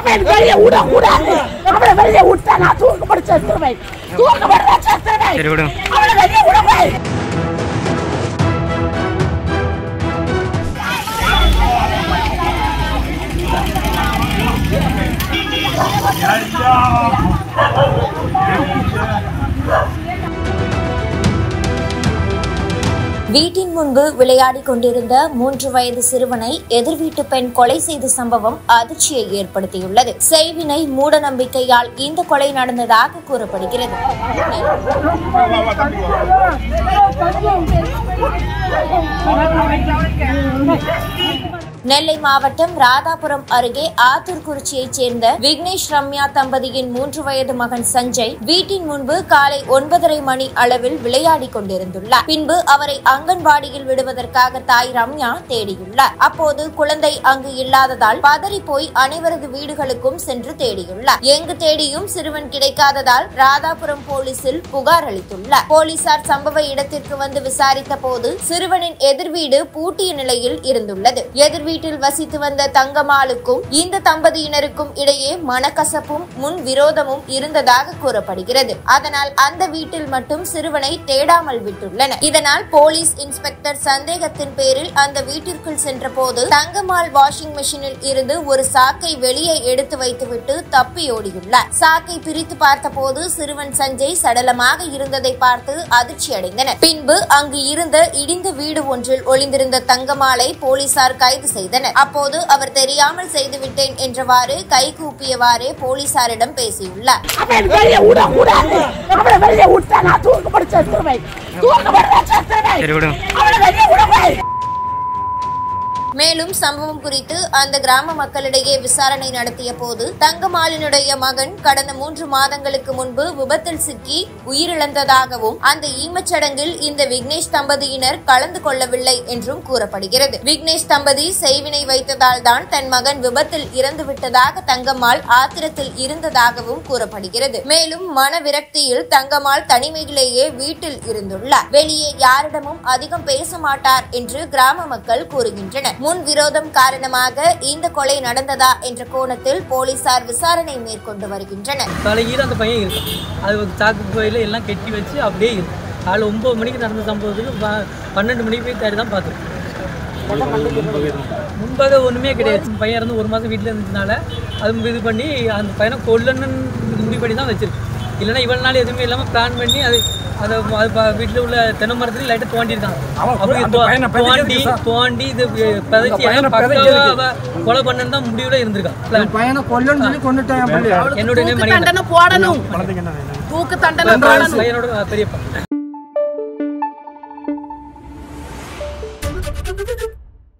அவன் வெளியே விடக்கூடாது அவனை வெளியே விட்டா நான் தூக்கப்பட்டு செத்துருவேன் தூக்கப்பட்டு செத்துருவேன் சரி விடுங்க அவனை வெளியே விடக்கூடாது வீட்டின் முன்பு விளையாடிக் கொண்டிருந்த மூன்று வயது சிறுவனை எதிர்வீட்டு பெண் கொலை செய்த சம்பவம் அதிர்ச்சியை ஏற்படுத்தியுள்ளது செய்வினை மூட நம்பிக்கையால் இந்த கொலை நடந்ததாக கூறப்படுகிறது நெல்லை மாவட்டம் ராதாபுரம் அருகே ஆத்தூர்குறிச்சியைச் சேர்ந்த விக்னேஷ் ரம்யா தம்பதியின் மூன்று வயது மகன் சஞ்சய் வீட்டின் முன்பு காலை ஒன்பதரை மணி அளவில் விளையாடிக் கொண்டிருந்துள்ளார் பின்பு அவரை அங்கன்வாடியில் விடுவதற்காக தாய் ரம்யா தேடியுள்ளார் அப்போது குழந்தை அங்கு இல்லாததால் பதறி போய் அனைவரது வீடுகளுக்கும் சென்று தேடியுள்ளார் எங்கு தேடியும் சிறுவன் கிடைக்காததால் ராதாபுரம் போலீசில் புகார் அளித்துள்ளார் போலீசார் சம்பவ இடத்திற்கு வந்து விசாரித்த போது சிறுவனின் எதிர்வீடு பூட்டிய நிலையில் இருந்துள்ளது எதிர்வீட்டில் வசித்து வந்த தங்கம்மாளுக்கும் இந்த தம்பதியினருக்கும் இடையே மனக்கசப்பும் முன் விரோதமும் இருந்ததாக கூறப்படுகிறது அதனால் அந்த வீட்டில் மட்டும் சிறுவனை தேடாமல் விட்டுள்ளனர் இதனால் போலீஸ் இன்ஸ்பெக்டர் சந்தேகத்தின் பேரில் அந்த வீட்டிற்குள் சென்றபோது தங்கம்மாள் வாஷிங் மெஷினில் இருந்து ஒரு சாக்கை வெளியே எடுத்து வைத்துவிட்டு தப்பியோடியுள்ளார் சாக்கை பிரித்து பார்த்தபோது சிறுவன் சஞ்சய் சடலமாக இருந்ததை பார்த்து அதிர்ச்சி அடைந்தனர் பின்பு அங்கு இருந்த இடிந்த வீடு ஒன்றில் ஒளிந்திருந்த தங்கம்மாளை போலீசார் கைது செய்தனர் அப்போது அவர் தெரியாமல் செய்துவிட்டேன் என்றவாறு கைகூப்பியவாறே போலீசாரிடம் பேசியுள்ளார் அவன் வெளியே விடக்கூடாது அவனை வெளியே விட்டா நான் தூக்கப்பட்டு செத்துருவேன் தூக்கப்பட்டு செத்துருவேன் சரி விடுங்க அவனை வெளியே விடக்கூடாது மேலும் சம்பவம் குறித்து அந்த கிராம மக்களிடையே விசாரணை நடத்திய போது தங்கமாலினுடைய மகன் கடந்த மூன்று மாதங்களுக்கு முன்பு விபத்தில் சிக்கி உயிரிழந்ததாகவும் அந்த ஈமச்சடங்கில் இந்த விக்னேஷ் தம்பதியினர் கலந்து கொள்ளவில்லை என்றும் கூறப்படுகிறது விக்னேஷ் தம்பதி செய்வினை வைத்ததால் தான் தன் மகன் விபத்தில் இறந்து விட்டதாக தங்கம்மாள் ஆத்திரத்தில் இருந்ததாகவும் கூறப்படுகிறது மேலும் மன விரக்தியில் தங்கம்மாள் தனிமையிலேயே வீட்டில் இருந்துள்ளார் வெளியே யாரிடமும் அதிகம் பேச மாட்டார் என்று கிராம மக்கள் கூறுகின்றனர் முன் விரோதம் காரணமாக இந்த கொலை நடந்ததா என்ற கோணத்தில் போலீசார் விசாரணை மேற்கொண்டு வருகின்றனர் தலைகீழ அந்த பையன் இருக்கும் அது ஒரு சாக்கு கோயில் எல்லாம் கட்டி வச்சு அப்படியே இருக்கும் காலைல ஒம்பது மணிக்கு நடந்த சம்பவத்துக்கு ப- பன்னெண்டு மணிக்கு போய் தேடி தான் பார்த்தோம் முன்பாக ஒன்றுமே கிடையாது பையன் இருந்து ஒரு மாதம் வீட்டில் இருந்ததுனால அது இது பண்ணி அந்த பையனை கொல்லணும்னு முடிவு பண்ணி தான் வச்சிருக்கு இல்லைன்னா இவ்வளோ நாள் எதுவுமே இல்லாமல் பிளான் பண்ணி அது அதை அது வீட்டில் உள்ள தென்னை மரத்துலேயும் லைட்டாக தோண்டியிருக்காங்க அப்படி தோ- தோண்டி தோண்டி இது பதச்சி பக்காவா அவ கொலை பண்ணன்னு தான் முடிவில் இருந்திருக்கான் plan. பையனை கொல்லன்னு சொல்லி கொண்டுட்டேன் என்னுடைய நேம் தூக்கு மணிகண்டன் தண்டனை போடணும் தூக்கு தண்டனை போடணும் பையனோட பெரியப்பா